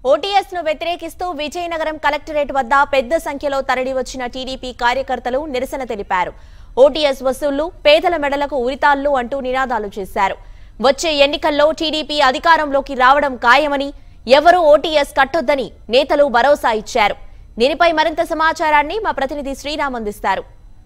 OTS ను వ్యతిరేకిస్తూ Vizianagaram collectorate వద్ద పెద్ద సంఖ్యలో తరలివచ్చిన టీడీపీ కార్యకర్తలు నిరసన తెలిపారు ఓటీఎస్ వసూళ్లు పేదల మెడలకు ఉరితాళ్లు అంటూ నినాదాలు చేశారు వచ్చే ఎన్నికల్లో టీడీపీ అధికారంలోకి రావడం ఖాయమని ఎవరూ ఓటీఎస్ కట్టొద్దని నేతలు భరోసా ఇచ్చారు దీనిపై మరింత సమాచారాన్ని మా ప్రతినిధి శ్రీరామ్ అందిస్తారు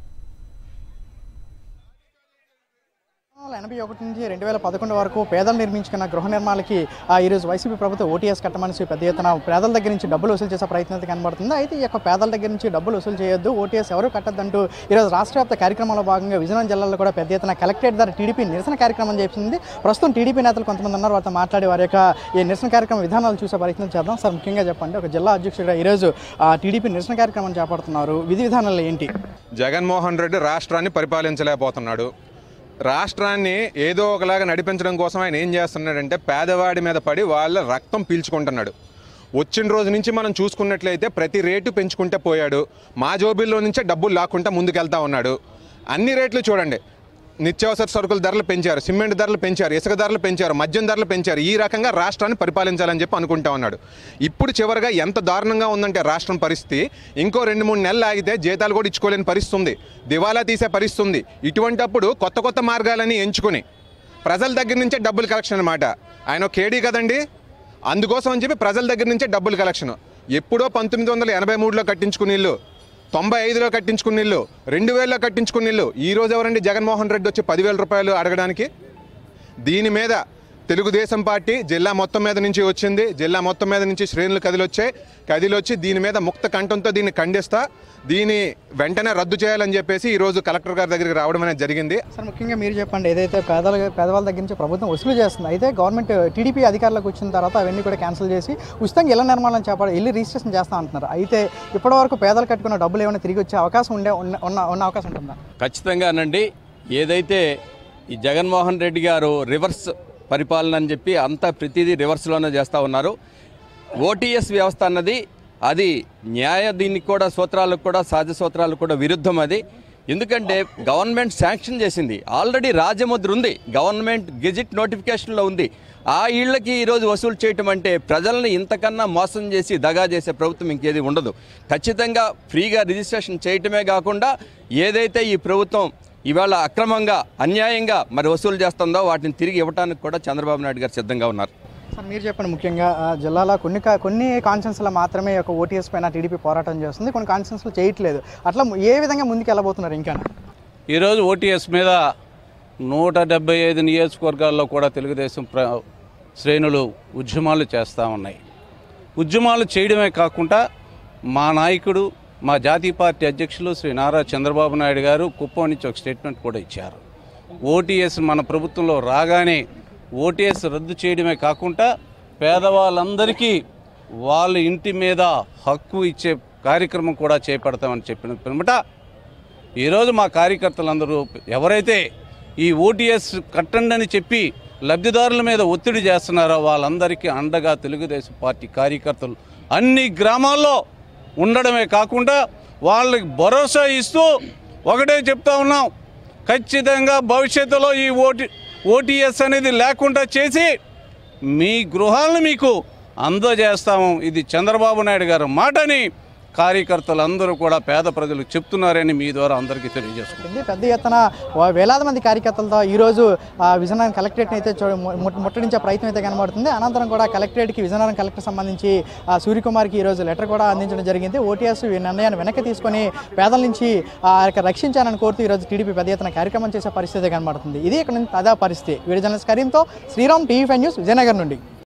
ఎనభై ఒకటి నుంచి రెండు వేల పదకొండు వరకు పేదలు నిర్మించుకున్న గృహ నిర్మాణాలకి ఆ, ఈరోజు వైసీపీ ప్రభుత్వం ఓటీఎస్ కట్టమని పెద్ద ఎత్తున పేదల దగ్గర నుంచి డబ్బులు వసూలు చేసే ప్రయత్నం అయితే కనబడుతుంది అయితే ఈ యొక్క పేదల దగ్గర నుంచి డబ్బులు వసూలు చేయొద్దు ఓటీఎస్ ఎవరు కట్టద్దంటూ ఈరోజు రాష్ట్ర వ్యాప్త కార్యక్రమంలో భాగంగా విజయనగరం జిల్లాలో కూడా పెద్ద ఎత్తున కలెక్టరేట్ ద్వారా టీడీపీ నిరసన కార్యక్రమం చేసింది ప్రస్తుతం టీడీపీ నేతలు కొంతమంది ఉన్నారు వారితో మాట్లాడి వారి యొక్క ఈ నిరసన కార్యక్రమం విధానాలు చూసే ప్రయత్నం చేద్దాం సార్ ముఖ్యంగా చెప్పండి ఒక జిల్లా అధ్యక్షుడిగా ఈరోజు ఆ, టీడీపీ నిరసన కార్యక్రమం చేపడుతున్నారు విధి విధానాలు ఏంటి జగన్మోహన్ రెడ్డి రాష్ట్రాన్ని పరిపాలించలేకపోతున్నాడు రాష్ట్రాన్ని ఏదో ఒకలాగా నడిపించడం కోసం ఆయన ఏం చేస్తున్నాడంటే పేదవాడి మీద పడి వాళ్ళ రక్తం పీల్చుకుంటున్నాడు వచ్చిన రోజు నుంచి మనం చూసుకున్నట్లయితే ప్రతి రేటు పెంచుకుంటే పోయాడు మా జోబీల్లో నుంచే డబ్బులు లాక్కుంటా ముందుకెళ్తా ఉన్నాడు అన్ని రేట్లు చూడండి నిత్యావసర సరుకుల ధరలు పెంచారు సిమెంట్ ధరలు పెంచారు ఇసుక ధరలు పెంచారు మద్యం ధరలు పెంచారు ఈ రకంగా రాష్ట్రాన్ని పరిపాలించాలని చెప్పి అనుకుంటా ఉన్నాడు ఇప్పుడు చివరిగా ఎంత దారుణంగా ఉందంటే రాష్ట్రం పరిస్థితి ఇంకో రెండు మూడు నెలలు ఆగితే జీతాలు కూడా ఇచ్చుకోలేని పరిస్థితి ఉంది దివాలా తీసే పరిస్థితి ఉంది ఇటువంటప్పుడు కొత్త కొత్త మార్గాలని ఎంచుకుని ప్రజల దగ్గర నుంచే డబ్బులు కలెక్షన్ అనమాట ఆయన ఒక కేడీ కదండి అందుకోసం అని చెప్పి ప్రజల దగ్గర నుంచే డబ్బులు కలెక్షన్ ఎప్పుడో పంతొమ్మిది వందల ఎనభై మూడులో కట్టించుకున్న ఇల్లు తొంభై ఐదులో కట్టించుకున్న ఇల్లు రెండు వేలలో కట్టించుకున్న ఇల్లు ఈ రోజు ఎవరండి జగన్మోహన్ రెడ్డి వచ్చి పదివేల రూపాయలు అడగడానికి దీని మీద తెలుగుదేశం పార్టీ జిల్లా మొత్తం మీద నుంచి వచ్చింది జిల్లా మొత్తం మీద నుంచి శ్రేణులు కదిలొచ్చాయి కదిలొచ్చి దీని మీద ముక్త కంఠంతో దీన్ని ఖండిస్తా దీని వెంటనే రద్దు చేయాలని చెప్పేసి ఈరోజు కలెక్టర్ గారి దగ్గరికి రావడం అనేది జరిగింది సార్ ముఖ్యంగా మీరు చెప్పండి ఏదైతే పేదల పేదవాళ్ళ దగ్గర నుంచి ప్రభుత్వం వసూలు చేస్తుంది అయితే గవర్నమెంట్ టీడీపీ అధికారులకు వచ్చిన తర్వాత అవన్నీ కూడా క్యాన్సిల్ చేసి ఉచితంగా ఇళ్ల నిర్మాణం చేపడ ఇల్లు రిజిస్ట్రేషన్ చేస్తా అంటున్నారు అయితే ఇప్పటివరకు పేదలు కట్టుకున్న డబ్బులు ఏమైనా తిరిగి వచ్చే అవకాశం ఉండే ఉన్న ఉన్న ఉన్న అవకాశం ఉంటుందా ఖచ్చితంగానండి ఏదైతే ఈ జగన్మోహన్ రెడ్డి గారు రివర్స్ పరిపాలన అని చెప్పి అంతా ప్రతిదీ రివర్స్లోనే చేస్తూ ఉన్నారు ఓటీఎస్ వ్యవస్థ అన్నది అది న్యాయ దీనికి కూడా సూత్రాలకు కూడా సహజ సూత్రాలకు కూడా విరుద్ధం అది ఎందుకంటే గవర్నమెంట్ శాంక్షన్ చేసింది ఆల్రెడీ రాజముద్ర ఉంది గవర్నమెంట్ గెజిట్ నోటిఫికేషన్లో ఉంది ఆ ఇళ్ళకి ఈరోజు వసూలు చేయటం అంటే ప్రజల్ని ఇంతకన్నా మోసం చేసి దగా చేసే ప్రభుత్వం ఇంకేది ఉండదు ఖచ్చితంగా ఫ్రీగా రిజిస్ట్రేషన్ చేయటమే కాకుండా ఏదైతే ఈ ప్రభుత్వం ఇవాళ అక్రమంగా అన్యాయంగా మరి వసూలు చేస్తుందో వాటిని తిరిగి ఇవ్వడానికి కూడా చంద్రబాబు నాయుడు గారు సిద్ధంగా ఉన్నారు సార్ మీరు చెప్పండి ముఖ్యంగా ఆ, జిల్లాలో కొన్ని కా- కొన్ని కాన్షన్స్లో మాత్రమే ఒక ఓటీఎస్ పైన టీడీపీ పోరాటం చేస్తుంది కొన్ని కాన్షన్స్లో చేయట్లేదు అట్లా ఏ విధంగా ముందుకు వెళ్ళబోతున్నారు ఇంకా ఈరోజు ఓటీఎస్ మీద నూట డెబ్బై ఐదు నియోజకవర్గాల్లో కూడా తెలుగుదేశం ప్ర శ్రేణులు ఉద్యమాలు చేస్తూ ఉన్నాయి ఉద్యమాలు చేయడమే కాకుండా మా నాయకుడు మా జాతీయ పార్టీ అధ్యక్షులు శ్రీ నారా చంద్రబాబు నాయుడు గారు కుప్పం నుంచి ఒక స్టేట్మెంట్ కూడా ఇచ్చారు ఓటీఎస్ మన ప్రభుత్వంలో రాగానే ఓటీఎస్ రద్దు చేయడమే కాకుండా పేదవాళ్ళందరికీ వాళ్ళ ఇంటి మీద హక్కు ఇచ్చే కార్యక్రమం కూడా చేపడతామని చెప్పిన పిమ్మట ఈరోజు మా కార్యకర్తలందరూ ఎవరైతే ఈ ఓటీఎస్ కట్టండి అని చెప్పి లబ్ధిదారుల మీద ఒత్తిడి చేస్తున్నారో వాళ్ళందరికీ అండగా తెలుగుదేశం పార్టీ కార్యకర్తలు అన్ని గ్రామాల్లో ఉండడమే కాకుండా వాళ్ళకి భరోసా ఇస్తూ ఒకటే చెప్తా ఉన్నాం ఖచ్చితంగా భవిష్యత్తులో ఈ ఓటీ ఓటీఎస్ అనేది లేకుండా చేసి మీ గృహాలను మీకు అందజేస్తాము ఇది చంద్రబాబు నాయుడు గారి మాటని కార్యకర్తలందరూ కూడా పేద ప్రజలు చెప్తున్నారని మీ ద్వారా అందరికీ తెలియజేసుకుంటున్నాను ఉంది పెద్ద ఎత్తున వా- వేలాది మంది కార్యకర్తలతో ఈరోజు ఆ, విజయనగరం కలెక్టరేట్ని అయితే చూ- ము- ము- ముట్టడించే ప్రయత్నం అయితే కనబడుతుంది అనంతరం కూడా కలెక్టరేట్కి విజయనగరం కలెక్టర్ సంబంధించి ఆ, సూర్యకుమార్కి ఈరోజు లెటర్ కూడా అందించడం జరిగింది ఓటీఎస్ ఈ నిర్ణయాన్ని వెనక్కి తీసుకొని పేదల నుంచి ఆ యొక్క రక్షించాలని కోరుతూ ఈరోజు టీడీపీ పెద్ద ఎత్తున కార్యక్రమం చేసే పరిస్థితి కనబడుతుంది ఇది ఇక్కడ నుంచి తాజా పరిస్థితి వీడియో జర్నలిస్ట్ కరీంతో Sriram TV five news Vizianagaram నుండి